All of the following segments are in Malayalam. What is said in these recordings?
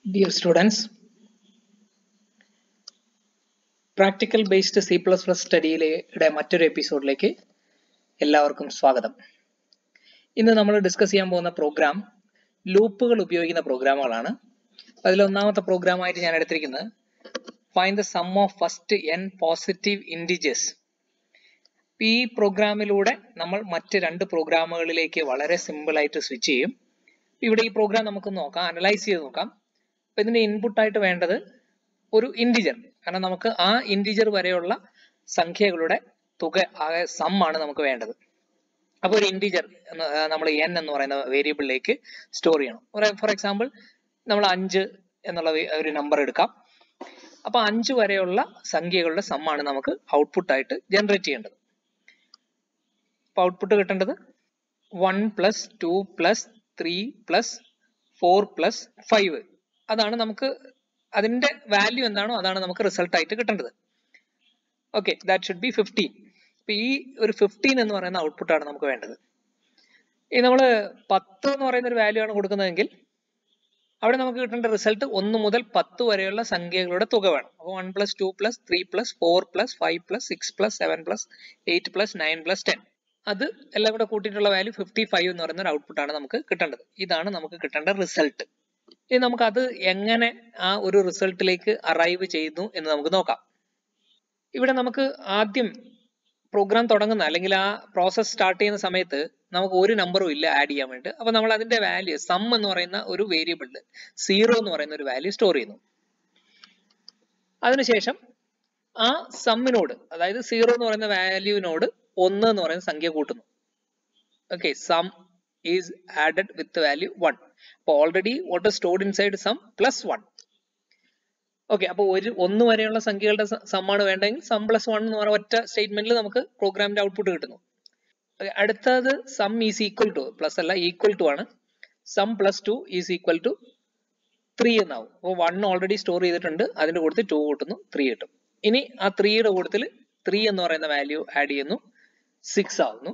Dear students, practical based C plus plus സ്റ്റഡിയിലെ മറ്റൊരു എപ്പിസോഡിലേക്ക് എല്ലാവർക്കും സ്വാഗതം ഇന്ന് നമ്മൾ ഡിസ്കസ് ചെയ്യാൻ പോകുന്ന പ്രോഗ്രാം ലൂപ്പുകൾ ഉപയോഗിക്കുന്ന പ്രോഗ്രാമുകളാണ് അതിൽ ഒന്നാമത്തെ പ്രോഗ്രാം ആയിട്ട് ഞാൻ എടുത്തിരിക്കുന്നത് find the sum of first N positive integers ഈ പ്രോഗ്രാമിലൂടെ നമ്മൾ മറ്റ് രണ്ട് പ്രോഗ്രാമുകളിലേക്ക് വളരെ സിമ്പിൾ ആയിട്ട് സ്വിച്ച് ചെയ്യും ഇവിടെ ഈ പ്രോഗ്രാം നമുക്ക് നോക്കാം അനലൈസ് ചെയ്ത് നോക്കാം അപ്പൊ ഇതിന്റെ ഇൻപുട്ട് ആയിട്ട് വേണ്ടത് ഒരു ഇൻഡിജർ കാരണം നമുക്ക് ആ ഇൻഡിജർ വരെയുള്ള സംഖ്യകളുടെ തുക ആകെ സം ആണ് നമുക്ക് വേണ്ടത് അപ്പോൾ ഒരു ഇൻഡിജർ നമ്മൾ എൻ എന്ന് പറയുന്ന വേരിയബിളിലേക്ക് സ്റ്റോർ ചെയ്യണം ഫോർ എക്സാമ്പിൾ നമ്മൾ അഞ്ച് എന്നുള്ള ഒരു നമ്പർ എടുക്കാം അപ്പൊ അഞ്ച് വരെയുള്ള സംഖ്യകളുടെ സം ആണ് നമുക്ക് ഔട്ട്പുട്ട് ആയിട്ട് ജനറേറ്റ് ചെയ്യേണ്ടത് അപ്പൊ ഔട്ട്പുട്ട് കിട്ടേണ്ടത് one plus two plus three plus four plus five അതാണ് നമുക്ക് അതിന്റെ വാല്യൂ എന്താണോ അതാണ് നമുക്ക് റിസൾട്ട് ആയിട്ട് കിട്ടേണ്ടത് okay that should be fifteen അപ്പൊ ഈ ഒരു ഫിഫ്റ്റീൻ എന്ന് പറയുന്ന ഔട്ട്പുട്ട് ആണ് നമുക്ക് വേണ്ടത് ഈ നമ്മൾ പത്ത് എന്ന് പറയുന്ന ഒരു വാല്യൂ ആണ് കൊടുക്കുന്നതെങ്കിൽ അവിടെ നമുക്ക് കിട്ടേണ്ട റിസൾട്ട് ഒന്ന് മുതൽ പത്ത് വരെയുള്ള സംഖ്യകളുടെ തുക വേണം അപ്പോൾ one plus two plus three plus four plus five plus six plus seven plus eight plus nine plus ten അത് എല്ലാം കൂടെ കൂട്ടിയിട്ടുള്ള വാല്യൂ ഫിഫ്റ്റി ഫൈവ് എന്ന് പറയുന്ന ഒരു ഔട്ട്പുട്ട് ആണ് നമുക്ക് കിട്ടേണ്ടത് ഇതാണ് നമുക്ക് കിട്ടേണ്ട റിസൾട്ട് ഇനി നമുക്ക് അത് എങ്ങനെ ആ ഒരു റിസൾട്ടിലേക്ക് അറൈവ് ചെയ്യുന്നു എന്ന് നമുക്ക് നോക്കാം ഇവിടെ നമുക്ക് ആദ്യം പ്രോഗ്രാം തുടങ്ങുന്ന അല്ലെങ്കിൽ ആ പ്രോസസ് സ്റ്റാർട്ട് ചെയ്യുന്ന സമയത്ത് നമുക്ക് ഒരു നമ്പറും ഇല്ല ആഡ് ചെയ്യാൻ വേണ്ടി അപ്പൊ നമ്മൾ അതിന്റെ വാല്യൂ സം എന്ന് പറയുന്ന ഒരു വേരിയബിളിൽ സീറോ എന്ന് പറയുന്ന ഒരു വാല്യൂ സ്റ്റോർ ചെയ്യുന്നു അതിനുശേഷം ആ സമ്മിനോട് അതായത് സീറോ എന്ന് പറയുന്ന വാല്യൂവിനോട് ഒന്ന് എന്ന് പറയുന്ന സംഖ്യ കൂട്ടുന്നു okay sum is added with value one അപ്പൊ already what stored inside sum plus one okay അപ്പൊ ഒരു ഒന്ന് വരെയുള്ള സംഖ്യകളുടെ സമ്മാണ് വേണ്ടെങ്കിൽ സം പ്ലസ് വൺ എന്ന് പറയുന്ന ഒറ്റ സ്റ്റേറ്റ്മെന്റിൽ നമുക്ക് പ്രോഗ്രാമിന്റെ ഔട്ട്പുട്ട് കിട്ടുന്നു അടുത്തത് sum is equal to plus അല്ല ഈക്വൽ ടു ആണ് sum plus two is equal to three എന്നാവും അപ്പോൾ വൺ ഓൾറെഡി സ്റ്റോർ ചെയ്തിട്ടുണ്ട് അതിന്റെ കൂട്ടത്തിൽ ടു കൂട്ടുന്നു ത്രീ കിട്ടും ഇനി ആ ത്രീയുടെ കൂട്ടത്തിൽ ത്രീ എന്ന് പറയുന്ന വാല്യൂ ആഡ് ചെയ്യുന്നു സിക്സ് ആവുന്നു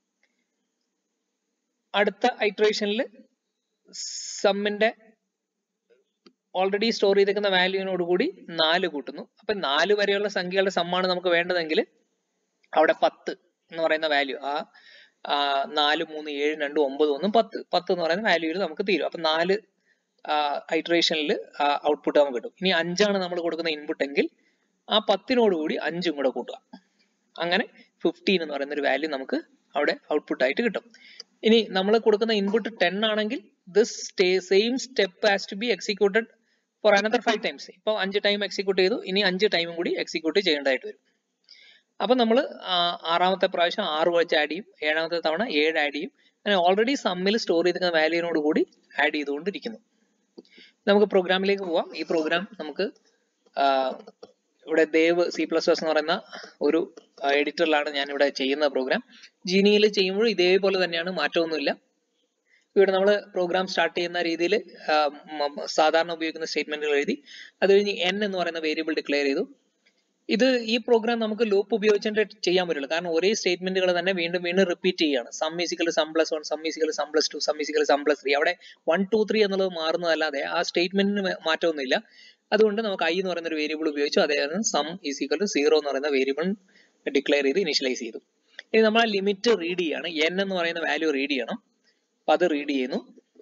അടുത്ത ഐട്രേഷനിൽ സമ്മിന്റെ ഓൾറെഡി സ്റ്റോർ ചെയ്തേക്കുന്ന വാല്യൂവിനോട് കൂടി നാല് കൂട്ടുന്നു അപ്പൊ നാല് വരെയുള്ള സംഖ്യകളുടെ സമ്മാണ് നമുക്ക് വേണ്ടതെങ്കിൽ അവിടെ പത്ത് എന്ന് പറയുന്ന വാല്യൂ ആ നാല് മൂന്ന് ഏഴ് രണ്ട് ഒമ്പത് ഒന്നും പത്ത് പത്ത് എന്ന് പറയുന്ന വാല്യൂവിൽ നമുക്ക് തീരും അപ്പൊ നാല് ഐട്രേഷനിൽ ഔട്ട്പുട്ട് നമുക്ക് കിട്ടും ഇനി അഞ്ചാണ് നമ്മൾ കൊടുക്കുന്ന ഇൻപുട്ട് എങ്കിൽ ആ പത്തിനോട് കൂടി അഞ്ചും കൂടെ കൂട്ടുക അങ്ങനെ ഫിഫ്റ്റീൻ എന്ന് പറയുന്ന ഒരു വാല്യൂ നമുക്ക് അവിടെ ഔട്ട്പുട്ട് ആയിട്ട് കിട്ടും ഇനി നമ്മൾ കൊടുക്കുന്ന ഇൻപുട്ട് ടെൻ ആണെങ്കിൽ this same step has to be executed for another five times ഇപ്പോൾ അഞ്ച് ടൈം എക്സിക്യൂട്ട് ചെയ്തു ഇനി അഞ്ച് ടൈമും കൂടി എക്സിക്യൂട്ട് ചെയ്യേണ്ടതായിട്ട് വരും അപ്പൊ നമ്മൾ ആറാമത്തെ പ്രാവശ്യം ആറ് വെച്ച് ആഡ് ചെയ്യും ഏഴാമത്തെ തവണ ഏഴ് ആഡ് ചെയ്യും അങ്ങനെ ഓൾറെഡി സമ്മിൽ സ്റ്റോർ ചെയ്തിരിക്കുന്ന വാല്യൂവിനോട് കൂടി ആഡ് ചെയ്തുകൊണ്ടിരിക്കുന്നു നമുക്ക് പ്രോഗ്രാമിലേക്ക് പോവാം ഈ പ്രോഗ്രാം നമുക്ക് ഇവിടെ ദേവ് സി പ്ലസ് പ്ലസ് എന്ന് പറയുന്ന ഒരു എഡിറ്ററിലാണ് ഞാൻ ഇവിടെ ചെയ്യുന്ന പ്രോഗ്രാം ജീനിയിൽ ചെയ്യുമ്പോൾ ഇതേപോലെ തന്നെയാണ് മാറ്റമൊന്നുമില്ല ഇവിടെ നമ്മൾ പ്രോഗ്രാം സ്റ്റാർട്ട് ചെയ്യുന്ന രീതിയിൽ സാധാരണ ഉപയോഗിക്കുന്ന സ്റ്റേറ്റ്മെന്റുകൾ എഴുതി അത് കഴിഞ്ഞ് എൻ എന്ന് പറയുന്ന വേരിയബിൾ ഡിക്ലെയർ ചെയ്തു ഇത് ഈ പ്രോഗ്രാം നമുക്ക് ലൂപ്പ് ഉപയോഗിച്ചിട്ട് ചെയ്യാൻ പറ്റുള്ളൂ കാരണം ഒരേ സ്റ്റേറ്റ്മെന്റുകൾ തന്നെ വീണ്ടും വീണ്ടും റിപ്പീറ്റ് ചെയ്യുകയാണ് sum is equal sum plus one sum is equal sum plus two sum is equal sum plus three അവിടെ വൺ ടു ത്രീ എന്നുള്ളത് മാറുന്നതല്ലാതെ ആ സ്റ്റേറ്റ്മെന്റിന് മാറ്റമൊന്നുമില്ല അതുകൊണ്ട് നമുക്ക് ഐ എന്ന് പറയുന്ന ഒരു വേരിയബിൾ ഉപയോഗിച്ചു അതായത് സം ഈസിക്കൽ ടു സീറോ എന്ന് പറയുന്ന വേരിയബിൾ ഡിക്ലെയർ ചെയ്ത് ഇനിഷ്യലൈസ് ചെയ്തു ഇനി നമ്മൾ ആ ലിമിറ്റ് റീഡ് ചെയ്യാണ് എൻ എന്ന് പറയുന്ന വാല്യൂ റീഡ് ചെയ്യണം അപ്പൊ അത് റീഡ് ചെയ്യുന്നു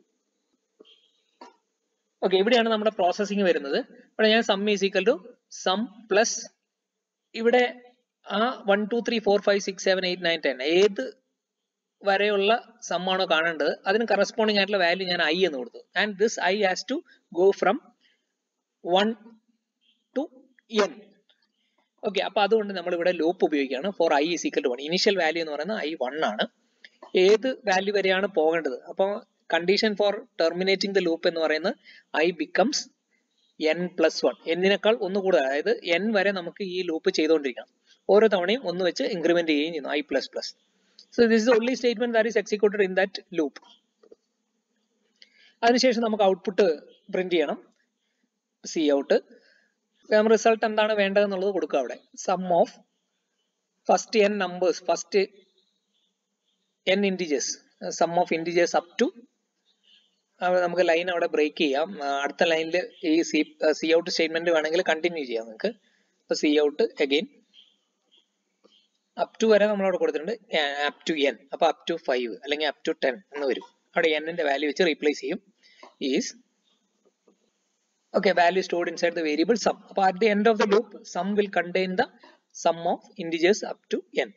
ഓക്കെ ഇവിടെയാണ് നമ്മുടെ പ്രോസസ്സിംഗ് വരുന്നത് ഇവിടെ ഞാൻ sum is equal to sum plus ഇവിടെ ആ one two three four five six seven eight nine ten ഏത് വരെയുള്ള സം ആണോ കാണേണ്ടത് അതിന് കറസ്പോണ്ടിങ് ആയിട്ടുള്ള വാല്യൂ ഞാൻ ഐ എന്ന് കൊടുത്തു and this I has to go from one to N okay അപ്പൊ അതുകൊണ്ട് നമ്മൾ ഇവിടെ ലൂപ്പ് ഉപയോഗിക്കുകയാണ് for I is equal to one initial value എന്ന് പറയുന്നത് ഐ വൺ ആണ് ഏത് വാല്യൂ വരെയാണ് പോകേണ്ടത് അപ്പോൾ condition for terminating the loop എന്ന് പറയുന്നത് I becomes N plus one എന്നിനേക്കാൾ ഒന്ന് കൂടുതൽ അതായത് എൻ വരെ നമുക്ക് ഈ ലൂപ്പ് ചെയ്തുകൊണ്ടിരിക്കണം ഓരോ തവണയും ഒന്ന് വെച്ച് ഇൻക്രിമെന്റ് ചെയ്യുകയും ചെയ്യുന്നു I plus plus so this is only statement that is executed in that loop അതിനുശേഷം നമുക്ക് ഔട്ട്പുട്ട് പ്രിന്റ് ചെയ്യണം സി ഔട്ട് നമ്മൾ റിസൾട്ട് എന്താണ് വേണ്ടതെന്നുള്ളത് കൊടുക്കുക അവിടെ sum of first N numbers first N integers sum of integers up to നമുക്ക് ലൈൻ അവിടെ ബ്രേക്ക് ചെയ്യാം ആ, അടുത്ത ലൈനിൽ ഈ സി സി ഔട്ട് സ്റ്റേറ്റ്മെന്റ് വേണമെങ്കിൽ കണ്ടിന്യൂ ചെയ്യാം നിങ്ങൾക്ക് ഇപ്പൊ C out again up to വരെ നമ്മൾ അവിടെ കൊടുത്തിട്ടുണ്ട് അപ് ടു എൻ അപ്പൊ അപ് ടു ഫൈവ് അല്ലെങ്കിൽ അപ് ടു ടെൻ എന്ന് വരും അവിടെ എന്നിന്റെ വാല്യൂ വെച്ച് റീപ്ലേസ് ചെയ്യും is okay value stored inside the variable sum അപ്പൊ at the end of the loop sum will contain the sum of integers up to n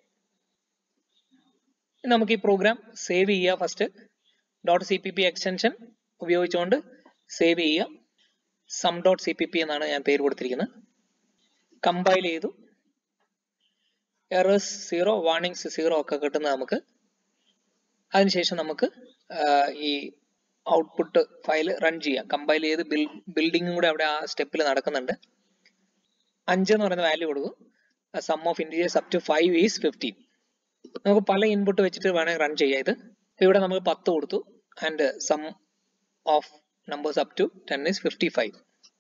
ഇനി നമുക്ക് ഈ പ്രോഗ്രാം സേവ് ചെയ്യുക first dot C P P extension ഉപയോഗിച്ചുകൊണ്ട് സേവ് ചെയ്യുക sum dot C P P എന്നാണ് ഞാൻ പേര് കൊടുത്തിരിക്കുന്നത് കമ്പൈൽ ചെയ്തു എറേഴ്സ് സീറോ വാർണിംഗ്സ് സീറോ ഒക്കെ കിട്ടുന്നത് നമുക്ക് അതിനുശേഷം നമുക്ക് ആ, ഈ ഔട്ട്പുട്ട് ഫയൽ റൺ ചെയ്യാം കമ്പൈൽ ചെയ്ത് ബിൽഡിങ്ങും കൂടെ അവിടെ ആ സ്റ്റെപ്പിൽ നടക്കുന്നുണ്ട് അഞ്ച് എന്ന് പറയുന്ന വാല്യൂ കൊടുക്കും sum of integers up to five is fifteen നമുക്ക് പല ഇൻപുട്ട് വെച്ചിട്ട് വേണമെങ്കിൽ റൺ ചെയ്യാം ഇത് ഇപ്പൊ ഇവിടെ നമുക്ക് പത്ത് കൊടുത്തു and sum of numbers up to ten is fifty five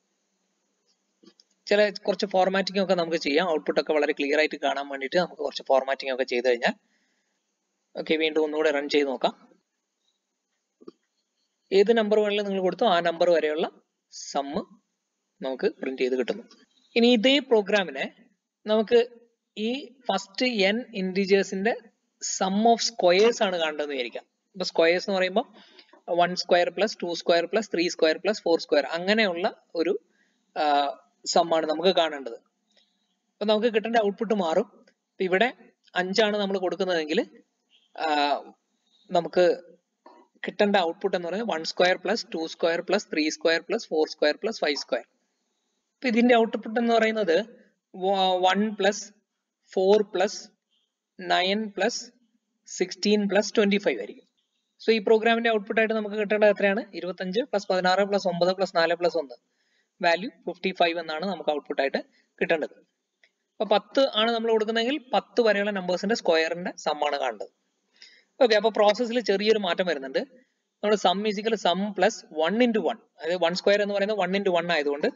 ചില കുറച്ച് ഫോർമാറ്റിംഗ് ഒക്കെ നമുക്ക് ചെയ്യാം ഔട്ട്പുട്ട് ഒക്കെ വളരെ ക്ലിയർ ആയിട്ട് കാണാൻ വേണ്ടിയിട്ട് നമുക്ക് കുറച്ച് ഫോർമാറ്റിംഗ് ഒക്കെ ചെയ്ത് കഴിഞ്ഞാൽ ഓക്കെ വീണ്ടും ഒന്നുകൂടെ റൺ ചെയ്ത് നോക്കാം ഏത് നമ്പർ വേണമെങ്കിലും നിങ്ങൾ കൊടുത്തോ ആ നമ്പർ വരെയുള്ള സമ്മ് നമുക്ക് പ്രിന്റ് ചെയ്ത് കിട്ടുന്നു ഇനി ഇതേ പ്രോഗ്രാമിനെ നമുക്ക് ഈ ഫസ്റ്റ് എൻ ഇൻഡിജേഴ്സിന്റെ സം ഓഫ് സ്ക്വയേഴ്സ് ആണ് കാണേണ്ടതെന്ന് വിചാരിക്കാം ഇപ്പൊ സ്ക്വയേഴ്സ് എന്ന് പറയുമ്പോൾ one square plus two square plus three square plus four square അങ്ങനെയുള്ള ഒരു സം ആണ് നമുക്ക് കാണേണ്ടത് അപ്പൊ നമുക്ക് കിട്ടേണ്ട ഔട്ട്പുട്ട് മാറും ഇപ്പൊ ഇവിടെ അഞ്ചാണ് നമ്മൾ കൊടുക്കുന്നതെങ്കിൽ നമുക്ക് കിട്ടേണ്ട ഔട്ട്പുട്ട് എന്ന് പറയുന്നത് one square plus two square plus three square plus four square plus five square അപ്പൊ ഇതിന്റെ ഔട്ട്പുട്ട് എന്ന് പറയുന്നത് one plus four plus nine plus sixteen plus twenty five ആയിരിക്കും സോ ഈ പ്രോഗ്രാമിന്റെ ഔട്ട്പുട്ട് ആയിട്ട് നമുക്ക് കിട്ടേണ്ടത് എത്രയാണ് ഇരുപത്തഞ്ച് പ്ലസ് പതിനാറ് പ്ലസ് ഒമ്പത് പ്ലസ് നാല് പ്ലസ് ഒന്ന് വാല്യൂ ഫിഫ്റ്റി ഫൈവ് എന്നാണ് നമുക്ക് ഔട്ട്പുട്ട് ആയിട്ട് കിട്ടേണ്ടത് അപ്പൊ പത്ത് ആണ് നമ്മൾ കൊടുക്കുന്നതെങ്കിൽ പത്ത് വരെയുള്ള നമ്പേഴ്സിന്റെ സ്ക്വയറിന്റെ സം ആണ് കാണേണ്ടത് ഓക്കെ അപ്പൊ പ്രോസസ്സിൽ ചെറിയൊരു മാറ്റം വരുന്നുണ്ട് നമ്മൾ sum is equal sum plus one into one അതായത് വൺ സ്ക്വയർ എന്ന് പറയുന്നത് വൺ ഇൻറ്റു വൺ ആയതുകൊണ്ട്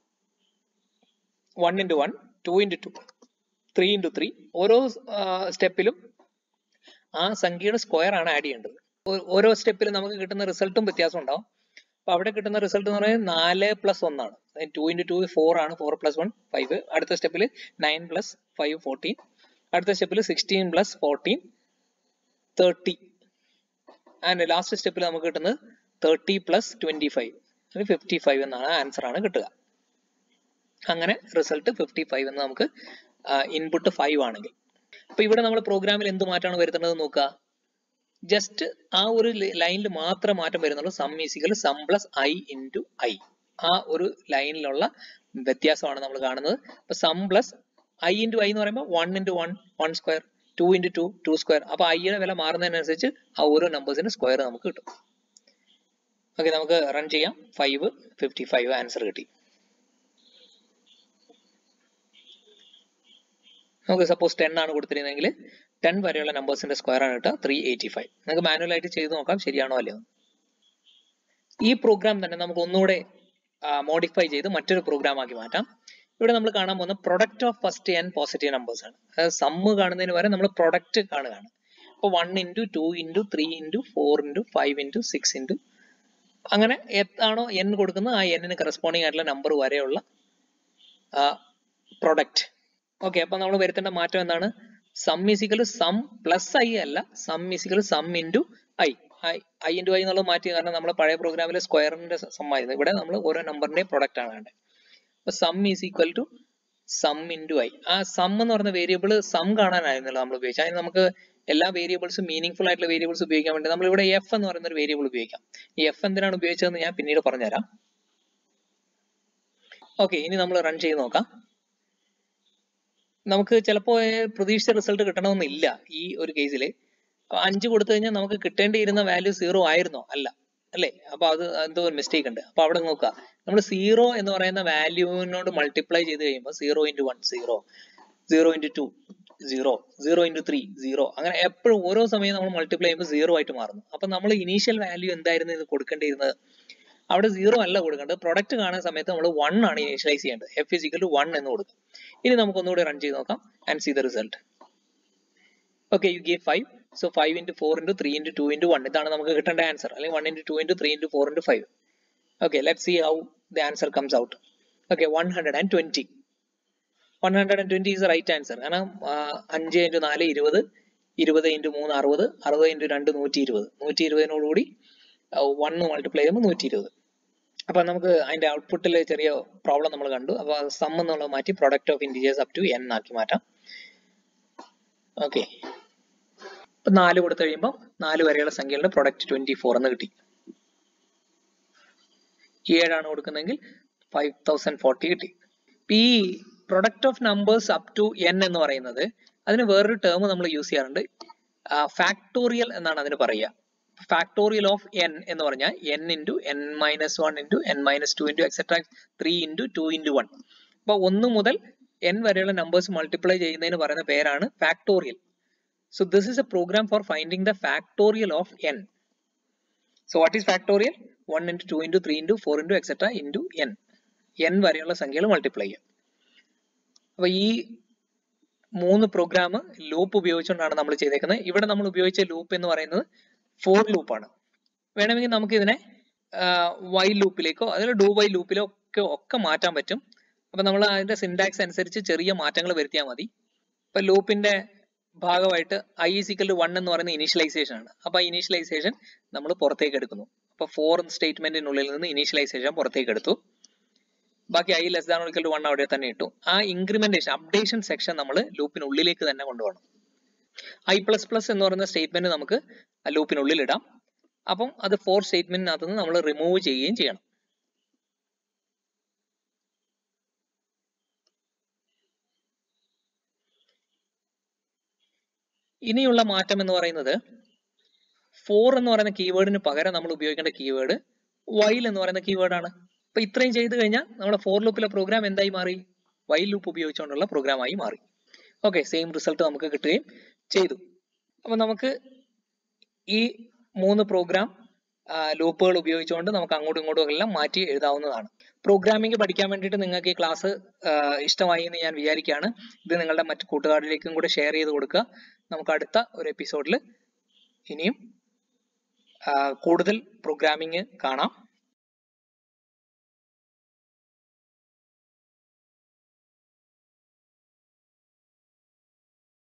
one into one two into two three into three ഓരോ സ്റ്റെപ്പിലും ആ സംഖ്യയുടെ സ്ക്വയർ ആണ് ആഡ് ചെയ്യേണ്ടത് ഓ- ഓരോ സ്റ്റെപ്പിലും നമുക്ക് കിട്ടുന്ന റിസൾട്ടും വ്യത്യാസം ഉണ്ടാവും അപ്പൊ അവിടെ കിട്ടുന്ന റിസൾട്ട് എന്ന് പറയുന്നത് നാല് പ്ലസ് ഒന്നാണ് ടു ഇൻറ്റു ടു ഫോർ ആണ് ഫോർ പ്ലസ് വൺ ഫൈവ് അടുത്ത സ്റ്റെപ്പിൽ നയൻ പ്ലസ് ഫൈവ് ഫോർട്ടീൻ അടുത്ത സ്റ്റെപ്പിൽ sixteen plus fourteen thirty and last സ്റ്റെപ്പിൽ നമുക്ക് കിട്ടുന്നത് thirty plus twenty five fifty five എന്നാണ് ആൻസർ ആണ് കിട്ടുക അങ്ങനെ റിസൾട്ട് ഫിഫ്റ്റി ഫൈവ് എന്ന് നമുക്ക് ഇൻപുട്ട് ഫൈവ് ആണെങ്കിൽ അപ്പൊ ഇവിടെ നമ്മൾ പ്രോഗ്രാമിൽ എന്ത് മാറ്റമാണ് വരുത്തുന്നത് നോക്കുക ജസ്റ്റ് ആ ഒരു ലൈനിൽ മാത്രം മാറ്റം വരുന്നുള്ളൂ sum is equal sum plus I into I ആ ഒരു ലൈനിലുള്ള വ്യത്യാസമാണ് നമ്മൾ കാണുന്നത് അപ്പൊ sum plus I into I എന്ന് പറയുമ്പോൾ one into one one square two into two two square അപ്പൊ ഐയുടെ വില മാറുന്നതിനനുസരിച്ച് ആ ഓരോ നമ്പേഴ്സിന്റെ സ്ക്വയർ നമുക്ക് കിട്ടും ഓക്കെ നമുക്ക് റൺ ചെയ്യാം ഫൈവ് ഫിഫ്റ്റി ഫൈവ് ആൻസർ കിട്ടി നമുക്ക് സപ്പോസ് ടെൻ ആണ് കൊടുത്തിരുന്നെങ്കിൽ ടെൻ വരെയുള്ള നമ്പേഴ്സിന്റെ സ്ക്വയർ ആണ് കിട്ടുക ത്രീ എയ്റ്റി ഫൈവ് നമുക്ക് മാനുവൽ ആയിട്ട് ചെയ്ത് നോക്കാം ശരിയാണോ അല്ലയോ ഈ പ്രോഗ്രാം തന്നെ നമുക്ക് ഒന്നുകൂടെ മോഡിഫൈ ചെയ്ത് മറ്റൊരു പ്രോഗ്രാം ആക്കി മാറ്റാം ഇവിടെ നമ്മൾ കാണാൻ പോകുന്ന product of first N positive numbers ആണ് അതായത് സമ്മ് കാണുന്നതിന് പകരം നമ്മൾ പ്രൊഡക്റ്റ് കാണുകയാണ് അപ്പോൾ one into two into three into four into five into six into അങ്ങനെ എത്താണോ എൻ കൊടുക്കുന്നത് ആ എന്നിന് കറസ്പോണ്ടിങ് ആയിട്ടുള്ള നമ്പർ വരെയുള്ള പ്രൊഡക്റ്റ് ഓക്കെ അപ്പൊ നമ്മൾ വരുത്തേണ്ട മാറ്റം എന്താണ് sum is equal sum plus I അല്ല sum is equal sum into I I into I എന്നുള്ളത് മാറ്റി കാരണം നമ്മൾ പഴയ പ്രോഗ്രാമിലെ സ്ക്വയറിന്റെ സം ആയിരുന്നു ഇവിടെ നമ്മൾ ഓരോ നമ്പറിന്റെയും പ്രൊഡക്റ്റ് ആണ് വേണ്ടത് അപ്പൊ sum is equal to sum into I ആ സം എന്ന് പറയുന്ന വേരിയബിൾ സം കാണാനായിരുന്നല്ലോ നമ്മൾ ഉപയോഗിച്ചത് അതിന് നമുക്ക് എല്ലാ വേരിയബിൾസും മീനിങ് ആയിട്ടുള്ള വേരിയബിൾസ് ഉപയോഗിക്കാൻ വേണ്ടി നമ്മൾ ഇവിടെ എഫ് എന്ന് പറയുന്ന ഒരു വേരിയബിൾ ഉപയോഗിക്കാം ഈ എഫ് എന്തിനാണ് ഉപയോഗിച്ചതെന്ന് ഞാൻ പിന്നീട് പറഞ്ഞുതരാം ഓക്കെ ഇനി നമ്മൾ റൺ ചെയ്ത് നോക്കാം നമുക്ക് ചിലപ്പോൾ പ്രതീക്ഷിച്ച റിസൾട്ട് കിട്ടണമെന്നില്ല ഈ ഒരു കേസിൽ അഞ്ച് കൊടുത്തു കഴിഞ്ഞാൽ നമുക്ക് കിട്ടേണ്ടിയിരുന്ന വാല്യൂ സീറോ ആയിരുന്നോ അല്ല അല്ലേ അപ്പൊ അത് എന്തോ ഒരു മിസ്റ്റേക്ക് ഉണ്ട് അപ്പൊ അവിടെ നോക്കുക നമ്മൾ സീറോ എന്ന് പറയുന്ന വാല്യൂവിനോട് മൾട്ടിപ്ലൈ ചെയ്ത് കഴിയുമ്പോൾ zero into one zero zero into two zero zero into three zero അങ്ങനെ എപ്പോഴും ഓരോ സമയം നമ്മൾ മൾട്ടിപ്ലൈ ചെയ്യുമ്പോൾ സീറോ ആയിട്ട് മാറുന്നു അപ്പൊ നമ്മൾ ഇനീഷ്യൽ വാല്യൂ എന്തായിരുന്നു ഇത് കൊടുക്കേണ്ടിയിരുന്നത് അവിടെ സീറോ അല്ല കൊടുക്കേണ്ടത് പ്രൊഡക്റ്റ് കാണുന്ന സമയത്ത് നമ്മൾ വൺ ആണ് ഇനീഷ്യലൈസ് ചെയ്യേണ്ടത് എഫ് ഇസിക്കൽ ടു വൺ എന്ന് കൊടുക്കും ഇനി നമുക്ക് ഒന്നുകൂടി റൺ ചെയ്ത് നോക്കാം and see the result okay you give five so five into four into three into two into one ഇതാണ് നമുക്ക് കിട്ടേണ്ട ആൻസർ അല്ലെങ്കിൽ one into two into three into four into five okay let see how the answer comes out okay one hundred and twenty one hundred and twenty is right answer കാരണം അഞ്ച് ഇൻറ്റു നാല് ഇരുപത് ഇരുപത് ഇൻറ്റു മൂന്ന് അറുപത് അറുപത് ഇൻറ്റു രണ്ട് നൂറ്റി ഇരുപത് നൂറ്റി ഇരുപതിനോടുകൂടി വണ്ണ് മൾട്ടിപ്ലൈ ചെയ്യുമ്പോൾ നൂറ്റി ഇരുപത് അപ്പൊ നമുക്ക് അതിന്റെ ഔട്ട്പുട്ടിൽ ചെറിയ പ്രോബ്ലം നമ്മൾ കണ്ടു അപ്പൊ സം എന്നുള്ളത് മാറ്റി product of integers up to N ആക്കി മാറ്റാം ഓക്കെ ഇപ്പൊ നാല് കൊടുത്തു കഴിയുമ്പോൾ നാല് വരെയുള്ള സംഖ്യകളുടെ പ്രൊഡക്റ്റ് ട്വന്റി ഫോർ എന്ന് കിട്ടി ഏഴാണ് കൊടുക്കുന്നതെങ്കിൽ ഫൈവ് തൗസൻഡ് ഫോർട്ടി കിട്ടി ഈ product of numbers up to N എന്ന് പറയുന്നത് അതിന് വേറൊരു ടേം നമ്മൾ യൂസ് ചെയ്യാറുണ്ട് ഫാക്ടോറിയൽ എന്നാണ് അതിന് പറയുക ഫാക്ടോറിയൽ ഓഫ് എൻ എന്ന് പറഞ്ഞാൽ N into N minus one into N minus two into etcetera three into two into one അപ്പൊ ഒന്ന് മുതൽ എൻ വരെയുള്ള നമ്പേഴ്സ് മൾട്ടിപ്ലൈ ചെയ്യുന്നതിന് പറയുന്ന പേരാണ് factorial so this is a program for finding the factorial of N so what is factorial one into two into three into four into etcetera into N N വരെയുള്ള സംഖ്യകൾ മൾട്ടിപ്ലൈ ചെയ്യുക അപ്പൊ ഈ മൂന്ന് പ്രോഗ്രാം ലൂപ്പ് ഉപയോഗിച്ചുകൊണ്ടാണ് നമ്മൾ ചെയ്തേക്കുന്നത് ഇവിടെ നമ്മൾ ഉപയോഗിച്ച ലൂപ്പ് എന്ന് പറയുന്നത് ഫോർ ലൂപ്പാണ് വേണമെങ്കിൽ നമുക്ക് ഇതിനെ വൈ ലൂപ്പിലേക്കോ അതിൽ ഡു വൈ ലൂപ്പിലോ ഒക്കെ ഒക്കെ മാറ്റാൻ പറ്റും അപ്പൊ നമ്മൾ അതിന്റെ സിൻടാക്സ് അനുസരിച്ച് ചെറിയ മാറ്റങ്ങൾ വരുത്തിയാൽ മതി ഇപ്പൊ ലൂപ്പിന്റെ ഭാഗമായിട്ട് ഐ ഈസിക്കൽ ടു വൺ എന്ന് പറയുന്ന ഇനീഷ്യലൈസേഷൻ ആണ് അപ്പൊ ഇനീഷ്യലൈസേഷൻ നമ്മൾ പുറത്തേക്ക് എടുക്കുന്നു അപ്പൊ ഫോർ സ്റ്റേറ്റ്മെന്റിനുള്ളിൽ നിന്ന് ഇനീഷ്യലൈസേഷൻ പുറത്തേക്ക് എടുത്തു ബാക്കി ഐ ലെസ് ദാൻ ഒരിക്കൽ വൺ അവിടെ തന്നെ ഇട്ടു ആ ഇൻക്രിമെന്റേഷൻ അപ്ഡേഷൻ സെക്ഷൻ നമ്മൾ ലൂപ്പിനുള്ളിലേക്ക് തന്നെ കൊണ്ടുപോകണം ഐ പ്ലസ് പ്ലസ് എന്ന് പറയുന്ന സ്റ്റേറ്റ്മെന്റ് നമുക്ക് ലൂപ്പിനുള്ളിൽ ഇടാം അപ്പം അത് ഫോർ സ്റ്റേറ്റ്മെന്റിനകത്ത് നിന്ന് നമ്മൾ റിമൂവ് ചെയ്യുകയും ചെയ്യണം ഇനിയുള്ള മാറ്റം എന്ന് പറയുന്നത് ഫോർ എന്ന് പറയുന്ന കീവേഡിന് പകരം നമ്മൾ ഉപയോഗിക്കേണ്ട കീവേഡ് വൈൽ എന്ന് പറയുന്ന കീവേഡാണ് അപ്പൊ ഇത്രയും ചെയ്തു കഴിഞ്ഞാൽ നമ്മുടെ ഫോർ ലൂപ്പിലെ പ്രോഗ്രാം എന്തായി മാറി വൈൽ ലൂപ്പ് ഉപയോഗിച്ചുകൊണ്ടുള്ള പ്രോഗ്രാമായി മാറി ഓക്കെ സെയിം റിസൾട്ട് നമുക്ക് കിട്ടുകയും ചെയ്തു അപ്പൊ നമുക്ക് ഈ മൂന്ന് പ്രോഗ്രാം ലൂപ്പുകൾ ഉപയോഗിച്ചുകൊണ്ട് നമുക്ക് അങ്ങോട്ടും ഇങ്ങോട്ടും എല്ലാം മാറ്റി എഴുതാവുന്നതാണ് പ്രോഗ്രാമിംഗ് പഠിക്കാൻ വേണ്ടിയിട്ട് നിങ്ങൾക്ക് ഈ ക്ലാസ് ഇഷ്ടമായി എന്ന് ഞാൻ വിചാരിക്കുകയാണ് ഇത് നിങ്ങളുടെ മറ്റു കൂട്ടുകാരിലേക്കും കൂടെ ഷെയർ ചെയ്ത് കൊടുക്കുക നമുക്ക് അടുത്ത ഒരു എപ്പിസോഡിൽ ഇനിയും കൂടുതൽ പ്രോഗ്രാമിംഗ് കാണാം